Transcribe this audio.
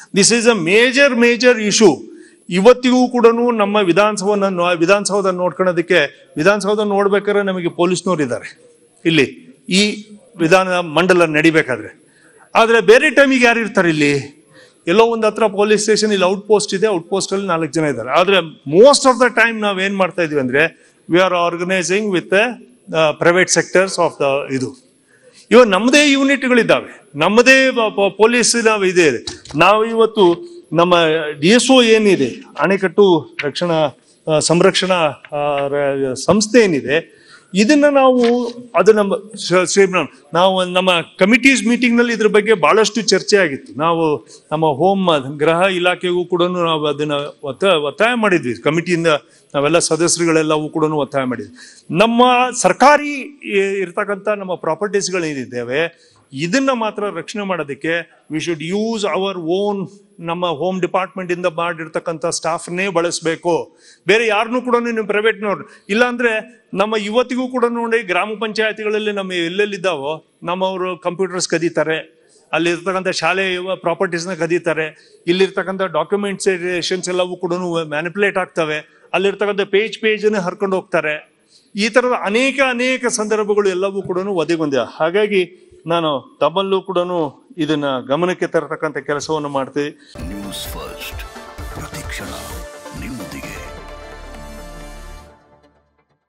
This is a major major issue ಇವತ್ತಿಗೂ ಕೂಡ ನಮ್ಮ ವಿಧಾನಸೌಧ ವಿಧಾನಸೌಧ ನೋಡ್ಕೊಳ್ಳೋದಕ್ಕೆ ವಿಧಾನಸೌಧ ನೋಡ್ಬೇಕಾದ್ರೆ ನಮಗೆ ಪೊಲೀಸ್ನವ್ರು ಇದ್ದಾರೆ ಇಲ್ಲಿ ಈ ವಿಧಾನ ಮಂಡಲ ನಡಿಬೇಕಾದ್ರೆ ಆದ್ರೆ ಬೇರೆ ಟೈಮಿಗೆ ಯಾರು ಇರ್ತಾರೆ ಇಲ್ಲಿ ಎಲ್ಲೋ ಒಂದು ಹತ್ರ ಪೊಲೀಸ್ ಸ್ಟೇಷನ್ ಇಲ್ಲಿ ಔಟ್ ಪೋಸ್ಟ್ ಇದೆ ಔಟ್ ಪೋಸ್ಟ್ ಅಲ್ಲಿ ನಾಲ್ಕು ಜನ ಇದ್ದಾರೆ ಆದ್ರೆ ಮೋಸ್ಟ್ ಆಫ್ ದ ಟೈಮ್ ನಾವ್ ಏನ್ ಮಾಡ್ತಾ ಇದೀವಿ ಅಂದ್ರೆ we are organising with private sectors of the ಇದು ಇವಾಗ ನಮ್ಮದೇ ಯೂನಿಟ್ಗಳಿದ್ದಾವೆ ನಮ್ಮದೇ ಪೊಲೀಸ್ ನಾವು ಇದೆ ಇದೆ. ನಾವು ಇವತ್ತು ನಮ್ಮ ಡಿ ಎಸ್ ಒ ಏನಿದೆ ಅಣೆಕಟ್ಟು ರಕ್ಷಣಾ ಆ, ಸಂರಕ್ಷಣಾ ಆ, ರ- ಸಂಸ್ಥೆ ಏನಿದೆ ಇದನ್ನ ನಾವು ಅದು ನಮ್ಮ ಶ್ರ- ಶ್ರೀ- ನಾವು ನಮ್ಮ ಕಮಿಟೀಸ್ ಮೀಟಿಂಗ್ ನಲ್ಲಿ ಇದ್ರ ಬಗ್ಗೆ ಬಹಳಷ್ಟು ಚರ್ಚೆ ಆಗಿತ್ತು ನಾವು ನಮ್ಮ ಹೋಮ್ ಗೃಹ ಇಲಾಖೆಗೂ ಕೂಡ ನಾವು ಅದನ್ನ ಒತ್ತ ಒತ್ತಾಯ ಮಾಡಿದ್ವಿ ಕಮಿಟಿಯಿಂದ ನಾವೆಲ್ಲ ಸದಸ್ಯರುಗಳೆಲ್ಲವೂ ಕೂಡ ಒತ್ತಾಯ ಮಾಡಿದ್ವಿ ನಮ್ಮ ಸರ್ಕಾರಿ ಇ- ಇರ್ತಕ್ಕಂಥ ನಮ್ಮ ಪ್ರಾಪರ್ಟೀಸ್ಗಳೇನಿದ್ದೇವೆ ಇದನ್ನ ಮಾತ್ರ ರಕ್ಷಣೆ ಮಾಡೋದಕ್ಕೆ we should use our own ನಮ್ಮ ಹೋಮ್ ಡಿಪಾರ್ಟ್ಮೆಂಟ್ ಇಂದ ಮಾಡಿರ್ತಕ್ಕಂಥ ಸ್ಟಾಫ್ನೇ ಬಳಸಬೇಕು ಬೇರೆ ಯಾರನ್ನೂ ಕೂಡ ನೀವು ಪ್ರೈವೇಟ್ನವ್ರು ಇಲ್ಲಾಂದ್ರೆ ನಮ್ಮ ಇವತ್ತಿಗೂ ಕೂಡ ನೋಡಿ ಗ್ರಾಮ ಪಂಚಾಯತಿಗಳಲ್ಲಿ ನಮ್ಮ ಎಲ್ಲೆಲ್ಲಿದ್ದಾವೋ ನಮ್ಮವರು ಕಂಪ್ಯೂಟರ್ಸ್ ಕದೀತಾರೆ ಅಲ್ಲಿರ್ತಕ್ಕಂಥ ಶಾಲೆ ಪ್ರಾಪರ್ಟೀಸ್ನ ಕದೀತಾರೆ ಇಲ್ಲಿರ್ತಕ್ಕಂಥ ಡಾಕ್ಯುಮೆಂಟೇಷನ್ಸ್ ಎಲ್ಲವೂ ಕೂಡ ಮ್ಯಾನಿಪುಲೇಟ್ ಆಗ್ತವೆ ಅಲ್ಲಿರ್ತಕ್ಕಂಥ ಪೇಜ್ ಪೇಜನ್ನು ಹರ್ಕೊಂಡು ಹೋಗ್ತಾರೆ ಈ ತರದ ಅನೇಕ ಅನೇಕ ಸಂದರ್ಭಗಳು ಎಲ್ಲವೂ ಕೂಡ ಒದಗೊಂದಿದೆ ಹಾಗಾಗಿ ನಾನು ತಮ್ಮಲ್ಲೂ ಕೂಡ ಇದನ್ನ ಗಮನಕ್ಕೆ ತರತಕ್ಕಂಥ ಕೆಲಸವನ್ನು ಮಾಡ್ತೀವಿ ನ್ಯೂಸ್ ಫಸ್ಟ್ ಪ್ರತಿಕ್ಷಣ